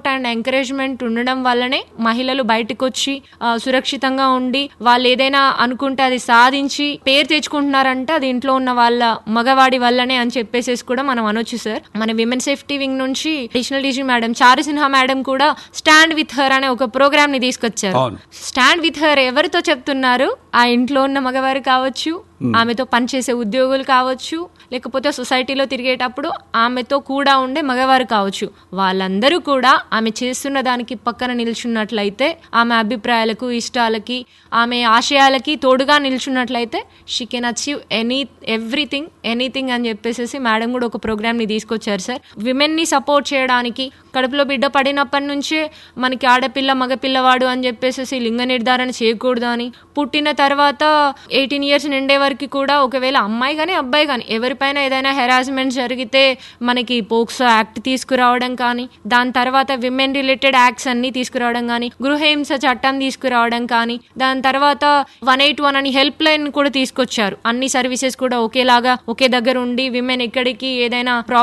Support and encouragement ఉండడం వల్లనే మహిళలు బయటకు వచ్చి ఆ, సురక్షితంగా ఉండి వాళ్ళు ఏదైనా అనుకుంటే అది సాధించి పేరు తెచ్చుకుంటున్నారంటే అది ఇంట్లో ఉన్న వాళ్ళ మగవాడి వల్లనే అని చెప్పేసేసి కూడా మనం అనొచ్చు సార్ మన విమెన్ సేఫ్టీ వింగ్ నుంచి additional DG madam Charu Sinha madam కూడా స్టాండ్ విత్ హర్ అనే ఒక ప్రోగ్రామ్ ని తీసుకొచ్చారు అవును. స్టాండ్ విత్ హర్ ఎవరితో చెప్తున్నారు ఆ ఇంట్లో ఉన్న మగవారు కావచ్చు ఆమెతో పనిచేసే ఉద్యోగులు కావచ్చు లేకపోతే సొసైటీలో తిరిగేటప్పుడు ఆమెతో కూడా ఉండే మగవారు కావచ్చు వాళ్ళందరూ కూడా ఆమె చేస్తున్న దానికి పక్కన నిల్చున్నట్లయితే ఆమె అభిప్రాయాలకు ఇష్టాలకి ఆమె ఆశయాలకి తోడుగా నిల్చున్నట్లయితే she can achieve any everything anything అని చెప్పేసి మేడం కూడా ఒక ప్రోగ్రామ్ ని తీసుకొచ్చారు సార్ విమెన్ ని సపోర్ట్ చేయడానికి కడుపులో బిడ్డ పడినప్పటి నుంచే మనకి ఆడపిల్ల మగపిల్లవాడు అని చెప్పేసి లింగ నిర్ధారణ చేయకూడదు అని పుట్టిన తర్వాత ఎయిటీన్ ఇయర్స్ నిండే వరకు కూడా ఒకవేళ అమ్మాయి కానీ అబ్బాయి కానీ ఎవరిపైన ఏదైనా హెరాస్మెంట్ జరిగితే మనకి పోక్సో యాక్ట్ తీసుకురావడం కానీ దాని తర్వాత విమెన్ రిలేటెడ్ యాక్ట్స్ అన్ని తీసుకురావడం కానీ గృహహింస చట్టం తీసుకురావడం కానీ దాని తర్వాత వన్ ఎయిట్ వన్ అని హెల్ప్ లైన్ కూడా తీసుకొచ్చారు అన్ని సర్వీసెస్ కూడా ఒకేలాగా ఒకే దగ్గర ఉండి విమెన్ ఎక్కడికి ఏదైనా